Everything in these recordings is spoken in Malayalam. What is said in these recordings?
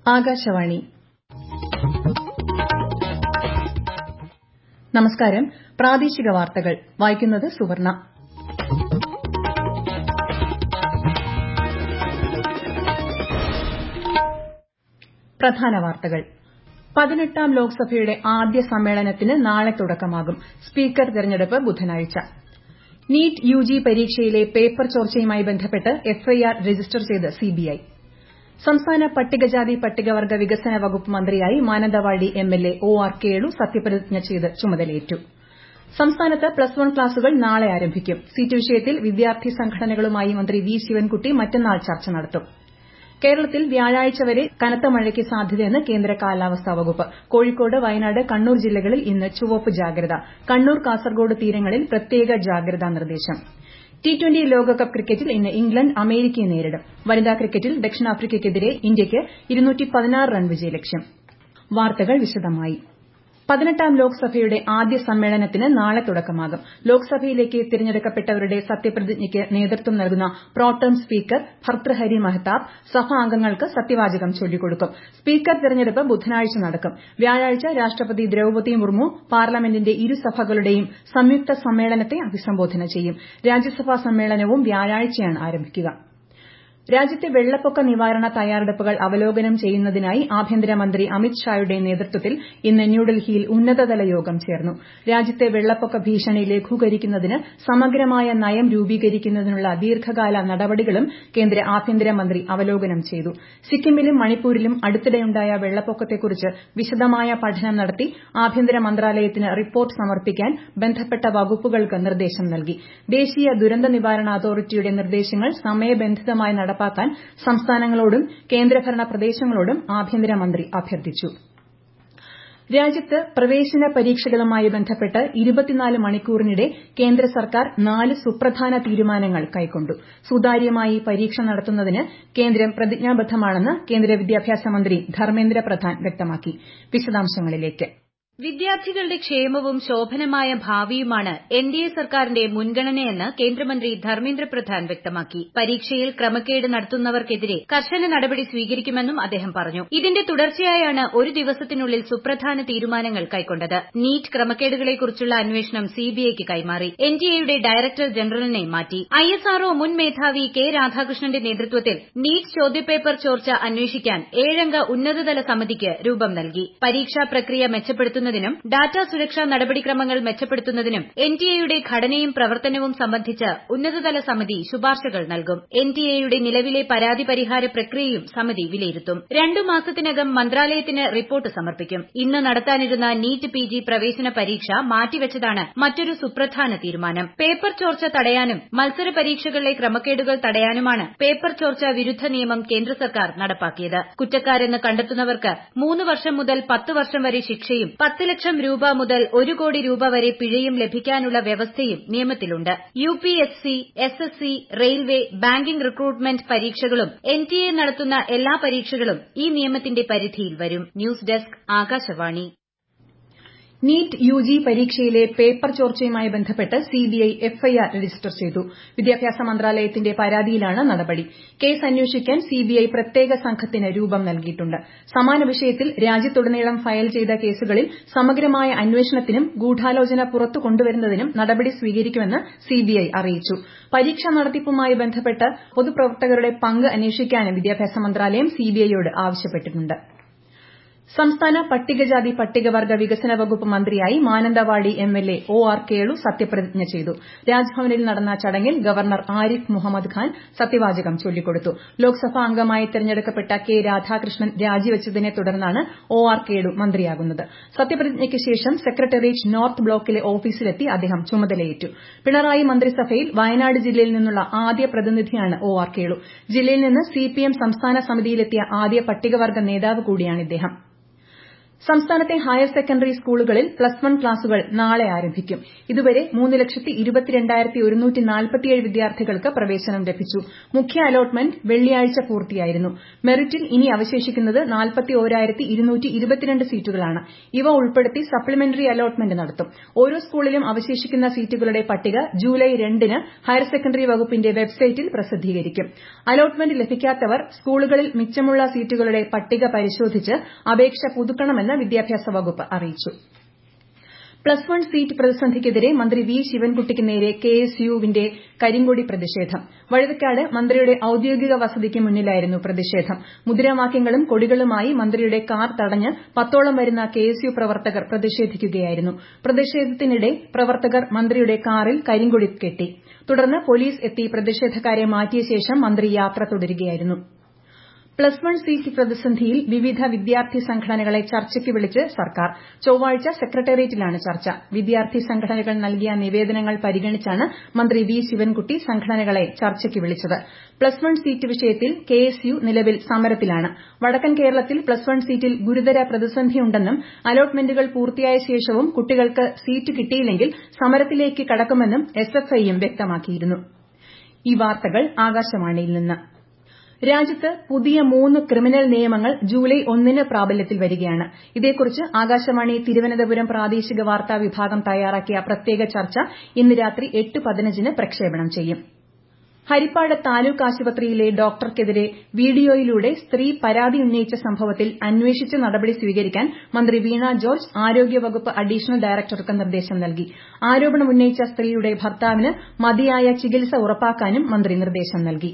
ആകാശവാണി നമസ്കാരം പ്രാദേശിക വാർത്തകൾ വായിക്കുന്നത് സുവർണ പ്രധാന വാർത്തകൾ പതിനെട്ടാം ലോക്സഭയുടെ ആദ്യ സമ്മേളനത്തിന് നാളെ തുടക്കമാകും സ്പീക്കർ തെരഞ്ഞെടുപ്പ് ബുധനാഴ്ച നീറ്റ് യുജി പരീക്ഷയിലെ പേപ്പർ ചോർച്ചയുമായി ബന്ധപ്പെട്ട് എഫ്ഐആർ രജിസ്റ്റർ ചെയ്ത് സിബിഐ സംസ്ഥാന പട്ടികജാതി പട്ടികവർഗ്ഗ വികസന വകുപ്പ് മന്ത്രിയായി Mananthavady MLA O R Kelu സത്യപ്രതിജ്ഞ ചെയ്ത് ചുമതലയേറ്റു സംസ്ഥാനത്ത് പ്ലസ് വൺ ക്ലാസുകൾ നാളെ ആരംഭിക്കും സീറ്റ് വിഷയത്തിൽ വിദ്യാർത്ഥി സംഘടനകളുമായി മന്ത്രി വി ശിവൻകുട്ടി മറ്റന്നാൾ ചർച്ച നടത്തും കേരളത്തിൽ വ്യാഴാഴ്ച വരെ കനത്ത മഴയ്ക്ക് സാധ്യതയെന്ന് കേന്ദ്ര കാലാവസ്ഥാ വകുപ്പ് കോഴിക്കോട് വയനാട് കണ്ണൂർ ജില്ലകളിൽ ഇന്ന് ചുവപ്പ് ജാഗ്രത കണ്ണൂർ കാസർഗോഡ് തീരങ്ങളിൽ പ്രത്യേക ജാഗ്രതാ നിർദ്ദേശം ടി ട്വന്റി ലോകകപ്പ് ക്രിക്കറ്റിൽ ഇന്ന് ഇംഗ്ലണ്ട് അമേരിക്കയെ നേരിടും വനിതാ ക്രിക്കറ്റിൽ ദക്ഷിണാഫ്രിക്കയ്ക്കെതിരെ ഇന്ത്യയ്ക്ക് റൺ വിജയലക്ഷ്യം വാർത്തകൾ വിശദമായി പതിനെട്ടാം ലോക്സഭയുടെ ആദ്യ സമ്മേളനത്തിന് നാളെ തുടക്കമാകും ലോക്സഭയിലേക്ക് തിരഞ്ഞെടുക്കപ്പെട്ടവരുടെ സത്യപ്രതിജ്ഞയ്ക്ക് നേതൃത്വം നൽകുന്ന പ്രോട്ടം സ്പീക്കർ ഭർതൃഹരി മഹ്താബ് സഭാംഗങ്ങൾക്ക് സത്യവാചകം ചൊല്ലിക്കൊടുക്കും സ്പീക്കർ തെരഞ്ഞെടുപ്പ് ബുധനാഴ്ച നടക്കും വ്യാഴാഴ്ച രാഷ്ട്രപതി ദ്രൌപതി മുർമു പാർലമെന്റിന്റെ ഇരുസഭകളുടെയും സംയുക്ത സമ്മേളനത്തെ അഭിസംബോധന ചെയ്യും രാജ്യസഭാ സമ്മേളനവും വ്യാഴാഴ്ചയാണ് ആരംഭിക്കുക രാജ്യത്തെ വെള്ളപ്പൊക്ക നിവാരണ തയ്യാറെടുപ്പുകൾ അവലോകനം ചെയ്യുന്നതിനായി ആഭ്യന്തരമന്ത്രി അമിത് ഷായുടെ നേതൃത്വത്തിൽ ഇന്ന് ന്യൂഡൽഹിയിൽ ഉന്നതതല യോഗം ചേർന്നു രാജ്യത്തെ വെള്ളപ്പൊക്ക ഭീഷണി ലഘൂകരിക്കുന്നതിന് സമഗ്രമായ നയം രൂപീകരിക്കുന്നതിനുള്ള ദീർഘകാല നടപടികളും കേന്ദ്ര ആഭ്യന്തരമന്ത്രി അവലോകനം ചെയ്തു സിക്കിമിലും മണിപ്പൂരിലും അടുത്തിടെയുണ്ടായ വെള്ളപ്പൊക്കത്തെക്കുറിച്ച് വിശദമായ പഠനം നടത്തി ആഭ്യന്തര മന്ത്രാലയത്തിന് റിപ്പോർട്ട് സമർപ്പിക്കാൻ ബന്ധപ്പെട്ട വകുപ്പുകൾക്ക് നിർദ്ദേശം നൽകി ദേശീയ ദുരന്ത നിവാരണ അതോറിറ്റിയുടെ നിർദ്ദേശങ്ങൾ സമയബന്ധിതമായി നടപ്പാക്കാൻ സംസ്ഥാനങ്ങളോടും കേന്ദ്രഭരണ പ്രദേശങ്ങളോടും ആഭ്യന്തരമന്ത്രി അഭ്യർത്ഥിച്ചു രാജ്യത്ത് പ്രവേശന പരീക്ഷകളുമായി ബന്ധപ്പെട്ട് ഇരുപത്തിനാല് മണിക്കൂറിനിടെ കേന്ദ്ര സർക്കാർ നാല് സുപ്രധാന തീരുമാനങ്ങൾ കൈക്കൊണ്ടു സുതാര്യമായി പരീക്ഷ നടത്തുന്നതിന് കേന്ദ്രം പ്രതിജ്ഞാബദ്ധമാണെന്ന് കേന്ദ്ര വിദ്യാഭ്യാസ മന്ത്രി ധർമ്മേന്ദ്ര പ്രധാൻ വ്യക്തമാക്കി വിശദാംശങ്ങളിലേക്ക് വിദ്യാർത്ഥികളുടെ ക്ഷേമവും ശോഭനമായ ഭാവിയുമാണ് എൻ ഡി എ സർക്കാരിന്റെ മുൻഗണനയെന്ന് കേന്ദ്രമന്ത്രി ധർമ്മേന്ദ്ര പ്രധാൻ വ്യക്തമാക്കി പരീക്ഷയിൽ ക്രമക്കേട് നടത്തുന്നവർക്കെതിരെ കർശന നടപടി സ്വീകരിക്കുമെന്നും അദ്ദേഹം പറഞ്ഞു ഇതിന്റെ തുടർച്ചയായാണ് ഒരു ദിവസത്തിനുള്ളിൽ സുപ്രധാന തീരുമാനങ്ങൾ കൈക്കൊണ്ടത് നീറ്റ് ക്രമക്കേടുകളെക്കുറിച്ചുള്ള അന്വേഷണം സിബിഐക്ക് കൈമാറി എൻ ഡി എയുടെ ഡയറക്ടർ ജനറലിനെ മാറ്റി ഐ എസ് ആർഒ മുൻ മേധാവി കെ രാധാകൃഷ്ണന്റെ നേതൃത്വത്തിൽ നീറ്റ് ചോദ്യപേപ്പർ ചോർച്ച അന്വേഷിക്കാൻ ഏഴംഗ ഉന്നതതല സമിതിക്ക് രൂപം നൽകി പരീക്ഷാ പ്രക്രിയ മെച്ചപ്പെടുത്തുന്ന ുന്നതിനും ഡാറ്റാ സുരക്ഷാ നടപടിക്രമങ്ങൾ മെച്ചപ്പെടുത്തുന്നതിനും എൻ ടി എയുടെ ഘടനയും പ്രവർത്തനവും സംബന്ധിച്ച് ഉന്നതതല സമിതി ശുപാർശകൾ നൽകും എൻ ടി എയുടെ നിലവിലെ പരാതി പരിഹാര പ്രക്രിയയും സമിതി വിലയിരുത്തും രണ്ടു മാസത്തിനകം മന്ത്രാലയത്തിന് റിപ്പോർട്ട് സമർപ്പിക്കും ഇന്ന് നടത്താനിരുന്ന നീറ്റ് പി ജി പ്രവേശന പരീക്ഷ മാറ്റിവച്ചതാണ് മറ്റൊരു സുപ്രധാന തീരുമാനം പേപ്പർ ചോർച്ച തടയാനും മത്സര പരീക്ഷകളിലെ ക്രമക്കേടുകൾ തടയാനുമാണ് പേപ്പർ ചോർച്ച വിരുദ്ധ നിയമം കേന്ദ്ര സർക്കാർ നടപ്പാക്കിയത് കുറ്റക്കാരെന്ന് കണ്ടെത്തുന്നവർക്ക് മൂന്ന് വർഷം മുതൽ പത്ത് വർഷം വരെ ശിക്ഷയും പത്ത് ലക്ഷം രൂപ മുതൽ ഒരു കോടി രൂപ വരെ പിഴയും ലഭിക്കാനുള്ള വ്യവസ്ഥയും നിയമത്തിലുണ്ട് U P S C S S C railway banking recruitment പരീക്ഷകളും എൻ ടി എ നടത്തുന്ന എല്ലാ പരീക്ഷകളും ഈ നിയമത്തിന്റെ പരിധിയിൽ വരും news desk Akashvani NEET UG പരീക്ഷയിലെ പേപ്പർ ചോർച്ചയുമായി ബന്ധപ്പെട്ട് സിബിഐ എഫ്ഐആർ രജിസ്റ്റർ ചെയ്തു വിദ്യാഭ്യാസ മന്ത്രാലയത്തിന്റെ പരാതിയിലാണ് നടപടി കേസ് അന്വേഷിക്കാൻ സിബിഐ പ്രത്യേക സംഘത്തിന് രൂപം നൽകിയിട്ടുണ്ട് സമാന വിഷയത്തിൽ രാജ്യത്തുടനീളം ഫയൽ ചെയ്ത കേസുകളിൽ സമഗ്രമായ അന്വേഷണത്തിനും ഗൂഢാലോചന പുറത്തു കൊണ്ടുവരുന്നതിനും നടപടി സ്വീകരിക്കുമെന്ന് സിബിഐ അറിയിച്ചു പരീക്ഷാ നടത്തിപ്പുമായി ബന്ധപ്പെട്ട് പൊതുപ്രവർത്തകരുടെ പങ്ക് അന്വേഷിക്കാനും വിദ്യാഭ്യാസ മന്ത്രാലയം സിബിഐയോട് ആവശ്യപ്പെട്ടിട്ടുണ്ട് സംസ്ഥാന പട്ടികജാതി പട്ടികവർഗ്ഗ വികസന വകുപ്പ് മന്ത്രിയായി Mananthavady MLA O R Kelu സത്യപ്രതിജ്ഞ ചെയ്തു രാജ്ഭവനിൽ നടന്ന ചടങ്ങിൽ ഗവർണർ ആരിഫ് മുഹമ്മദ് ഖാൻ സത്യവാചകം ചൊല്ലിക്കൊടുത്തു ലോക്സഭാ അംഗമായി തെരഞ്ഞെടുക്കപ്പെട്ട കെ രാധാകൃഷ്ണൻ രാജിവച്ചതിനെ തുടർന്നാണ് ഒ ആർ കേളു മന്ത്രിയാകുന്നത് സത്യപ്രതിജ്ഞയ്ക്ക് ശേഷം സെക്രട്ടേറിയറ്റ് നോർത്ത് ബ്ലോക്കിലെ ഓഫീസിലെത്തി അദ്ദേഹം ചുമതലയേറ്റു പിണറായി മന്ത്രിസഭയിൽ വയനാട് ജില്ലയിൽ നിന്നുള്ള ആദ്യ പ്രതിനിധിയാണ് ഒ ആർ കേളു ജില്ലയിൽ നിന്ന് സിപിഎം സംസ്ഥാന സമിതിയിലെത്തിയ ആദ്യ പട്ടികവർഗ്ഗ നേതാവ് കൂടിയാണ് ഇദ്ദേഹം സംസ്ഥാനത്തെ ഹയർ സെക്കൻഡറി സ്കൂളുകളിൽ പ്ലസ് വൺ ക്ലാസുകൾ നാളെ ആരംഭിക്കും ഇതുവരെ മൂന്ന് ലക്ഷത്തി ഇരുപത്തിരണ്ടായിരത്തി ഒരുന്നൂറ്റി നാൽപ്പത്തിയേഴ് വിദ്യാർത്ഥികൾക്ക് പ്രവേശനം ലഭിച്ചു മുഖ്യ അലോട്ട്മെന്റ് വെള്ളിയാഴ്ച പൂർത്തിയായിരുന്നു മെറിറ്റിൽ ഇനി അവശേഷിക്കുന്നത് നാൽപ്പത്തി ഓരായിരത്തി ഇരുന്നൂറ്റി ഇരുപത്തിരണ്ട് സീറ്റുകളാണ് ഇവ ഉൾപ്പെടുത്തി സപ്ലിമെന്ററി അലോട്ട്മെന്റ് നടത്തും ഓരോ സ്കൂളിലും അവശേഷിക്കുന്ന സീറ്റുകളുടെ പട്ടിക ജൂലൈ രണ്ടിന് ഹയർ സെക്കൻഡറി വകുപ്പിന്റെ വെബ്സൈറ്റിൽ പ്രസിദ്ധീകരിക്കും അലോട്ട്മെന്റ് ലഭിക്കാത്തവർ സ്കൂളുകളിൽ മിച്ചമുള്ള സീറ്റുകളുടെ പട്ടിക പരിശോധിച്ച് അപേക്ഷ പുതുക്കണമെന്ന് വിദ്യാഭ്യാസ വകുപ്പ് അറിയിച്ചു പ്ലസ് വൺ സീറ്റ് പ്രതിസന്ധിക്കെതിരെ മന്ത്രി വി ശിവൻകുട്ടിക്ക് നേരെ കെ എസ് യുവിന്റെ കരിങ്കൊടി പ്രതിഷേധം വഴുതക്കാട് മന്ത്രിയുടെ ഔദ്യോഗിക വസതിക്ക് മുന്നിലായിരുന്നു പ്രതിഷേധം മുദ്രാവാക്യങ്ങളും കൊടികളുമായി മന്ത്രിയുടെ കാർ തടഞ്ഞ് പത്തോളം വരുന്ന കെ എസ് യു പ്രവർത്തകർ പ്രതിഷേധിക്കുകയായിരുന്നു പ്രതിഷേധത്തിനിടെ പ്രവർത്തകർ മന്ത്രിയുടെ കാറിൽ കരിങ്കൊടി കെട്ടി തുടർന്ന് പോലീസ് എത്തി പ്രതിഷേധക്കാരെ മാറ്റിയ ശേഷം മന്ത്രി യാത്ര തുടരുകയായിരുന്നു പ്ലസ് വൺ സീറ്റ് പ്രതിസന്ധിയിൽ വിവിധ വിദ്യാർത്ഥി സംഘടനകളെ ചർച്ചയ്ക്ക് വിളിച്ച് സർക്കാർ ചൊവ്വാഴ്ച സെക്രട്ടേറിയറ്റിലാണ് ചർച്ച വിദ്യാർത്ഥി സംഘടനകൾ നൽകിയ നിവേദനങ്ങൾ പരിഗണിച്ചാണ് മന്ത്രി വി ശിവൻകുട്ടി സംഘടനകളെ ചർച്ചയ്ക്ക് വിളിച്ചത് പ്ലസ് വൺ സീറ്റ് വിഷയത്തിൽ കെ എസ് യു നിലവിൽ സമരത്തിലാണ് വടക്കൻ കേരളത്തിൽ പ്ലസ് വൺ സീറ്റിൽ ഗുരുതര പ്രതിസന്ധിയുണ്ടെന്നും അലോട്ട്മെന്റുകൾ പൂർത്തിയായ ശേഷവും കുട്ടികൾക്ക് സീറ്റ് കിട്ടിയില്ലെങ്കിൽ സമരത്തിലേക്ക് കടക്കുമെന്നും എസ് എഫ് ഐയും വ്യക്തമാക്കിയിരുന്നു ഈ വാർത്തകൾ ആകാശവാണിയിൽ നിന്ന് രാജ്യത്ത് പുതിയ മൂന്ന് ക്രിമിനൽ നിയമങ്ങൾ ജൂലൈ ഒന്നിന് പ്രാബല്യത്തിൽ വരികയാണ് ഇതേക്കുറിച്ച് ആകാശവാണി തിരുവനന്തപുരം പ്രാദേശിക വാർത്താ വിഭാഗം തയ്യാറാക്കിയ പ്രത്യേക ചർച്ച ഇന്ന് രാത്രി എട്ട് പതിനഞ്ചിന് പ്രക്ഷേപണം ചെയ്യും ഹരിപ്പാട് താലൂക്ക് ആശുപത്രിയിലെ ഡോക്ടർക്കെതിരെ വീഡിയോയിലൂടെ സ്ത്രീ പരാതി ഉന്നയിച്ച സംഭവത്തിൽ അന്വേഷിച്ച് നടപടി സ്വീകരിക്കാൻ മന്ത്രി വീണ ജോർജ് ആരോഗ്യവകുപ്പ് അഡീഷണൽ ഡയറക്ടർക്ക് നിർദ്ദേശം നൽകി ആരോപണം ഉന്നയിച്ച സ്ത്രീയുടെ ഭർത്താവിന് മതിയായ ചികിത്സ ഉറപ്പാക്കാനും മന്ത്രി നിർദ്ദേശം നൽകി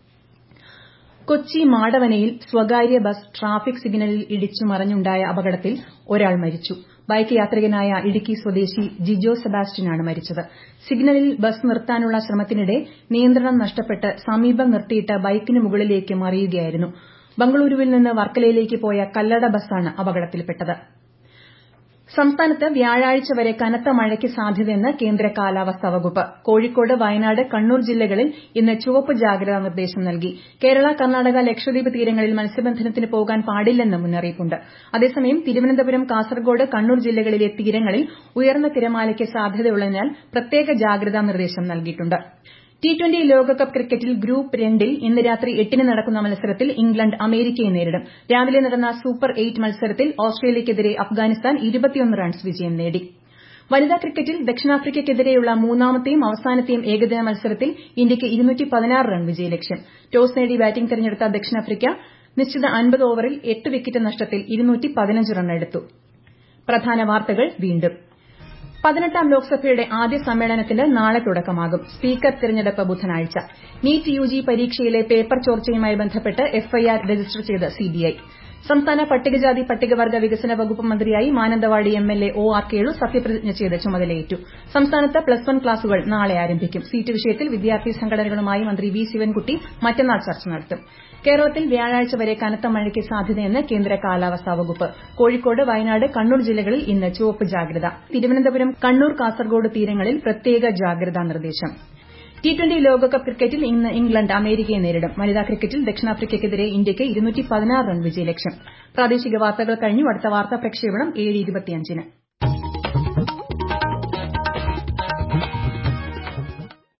കൊച്ചി മാടവനയിൽ സ്വകാര്യ ബസ് ട്രാഫിക് സിഗ്നലിൽ ഇടിച്ചു മറിഞ്ഞുണ്ടായ അപകടത്തിൽ ഒരാൾ മരിച്ചു ബൈക്ക് യാത്രികനായ ഇടുക്കി സ്വദേശി ജിജോ സെബാസ്റ്റ്യനാണ് മരിച്ചത് സിഗ്നലിൽ ബസ് നിർത്താനുള്ള ശ്രമത്തിനിടെ നിയന്ത്രണം നഷ്ടപ്പെട്ട് സമീപം നിർത്തിയിട്ട ബൈക്കിന് മുകളിലേക്ക് മറിയുകയായിരുന്നു ബംഗളൂരുവിൽ നിന്ന് വർക്കലയിലേക്ക് പോയ കല്ലട ബസ്സാണ് അപകടത്തിൽപ്പെട്ടത് സംസ്ഥാനത്ത് വ്യാഴാഴ്ച വരെ കനത്ത മഴയ്ക്ക് സാധ്യതയെന്ന് കേന്ദ്ര കാലാവസ്ഥാ വകുപ്പ് കോഴിക്കോട് വയനാട് കണ്ണൂർ ജില്ലകളിൽ ഇന്ന് ചുവപ്പ് ജാഗ്രതാ നിർദ്ദേശം നൽകി കേരള കർണാടക ലക്ഷദ്വീപ് തീരങ്ങളിൽ മത്സ്യബന്ധനത്തിന് പോകാൻ പാടില്ലെന്ന് മുന്നറിയിപ്പുണ്ട് അതേസമയം തിരുവനന്തപുരം കാസർഗോഡ് കണ്ണൂർ ജില്ലകളിലെ തീരങ്ങളിൽ ഉയർന്ന തിരമാലയ്ക്ക് സാധ്യതയുള്ളതിനാൽ പ്രത്യേക ജാഗ്രതാ നിർദ്ദേശം നൽകിയിട്ടുണ്ട് ടി ട്വന്റി ലോകകപ്പ് ക്രിക്കറ്റിൽ ഗ്രൂപ്പ് രണ്ടിൽ ഇന്ന് രാത്രി എട്ടിന് നടക്കുന്ന മത്സരത്തിൽ ഇംഗ്ലണ്ട് അമേരിക്കയെ നേരിടും രാവിലെ നടന്ന സൂപ്പർ എയ്റ്റ് മത്സരത്തിൽ ഓസ്ട്രേലിയയ്ക്കെതിരെ അഫ്ഗാനിസ്ഥാൻ റൺസ് വിജയം നേടി വനിതാ ക്രിക്കറ്റിൽ ദക്ഷിണാഫ്രിക്കയ്ക്കെതിരെയുള്ള മൂന്നാമത്തെയും അവസാനത്തെയും ഏകദിന മത്സരത്തിൽ ഇന്ത്യയ്ക്ക് റൺ വിജയലക്ഷ്യം ടോസ് നേടി ബാറ്റിംഗ് തെരഞ്ഞെടുത്ത ദക്ഷിണാഫ്രിക്ക നിശ്ചിത അൻപത് ഓവറിൽ എട്ട് വിക്കറ്റ് നഷ്ടത്തിൽ റണ്ണെടുത്തു പ്രധാന വാർത്തകൾ വീണ്ടും പതിനെട്ടാം ലോക്സഭയുടെ ആദ്യ സമ്മേളനത്തിന് നാളെ തുടക്കമാകും സ്പീക്കർ തിരഞ്ഞെടുപ്പ് ബുധനാഴ്ച നീറ്റ് യുജി പരീക്ഷയിലെ പേപ്പർ ചോർച്ചയുമായി ബന്ധപ്പെട്ട് എഫ്ഐആർ രജിസ്റ്റർ ചെയ്ത് സിബിഐ സംസ്ഥാന പട്ടികജാതി പട്ടികവർഗ വികസന വകുപ്പ് മന്ത്രിയായി Mananthavady MLA O R Kelu സത്യപ്രതിജ്ഞ ചെയ്ത് ചുമതലയേറ്റു സംസ്ഥാനത്ത് പ്ലസ് വൺ ക്ലാസുകൾ നാളെ ആരംഭിക്കും സീറ്റ് വിഷയത്തിൽ വിദ്യാർത്ഥി സംഘടനകളുമായി മന്ത്രി വി ശിവൻകുട്ടി മറ്റന്നാൾ ചർച്ച നടത്തും കേരളത്തിൽ വ്യാഴാഴ്ച വരെ കനത്ത മഴയ്ക്ക് സാധ്യതയെന്ന് കേന്ദ്ര കാലാവസ്ഥാ വകുപ്പ് കോഴിക്കോട് വയനാട് കണ്ണൂർ ജില്ലകളിൽ ഇന്ന് ചുവപ്പ് ജാഗ്രത തിരുവനന്തപുരം കണ്ണൂർ കാസർഗോഡ് തീരങ്ങളിൽ പ്രത്യേക ജാഗ്രതാ നിർദ്ദേശം ടി ട്വന്റി ലോകകപ്പ് ക്രിക്കറ്റിൽ ഇന്ന് ഇംഗ്ലണ്ട് അമേരിക്കയെ നേരിടും വനിതാ ക്രിക്കറ്റിൽ ദക്ഷിണാഫ്രിക്കയ്ക്കെതിരെ ഇന്ത്യയ്ക്ക് റൺ വിജയലക്ഷ്യം പ്രാദേശിക വാർത്തകൾ കഴിഞ്ഞു അടുത്ത വാർത്താ പ്രക്ഷേപണം ഏഴ്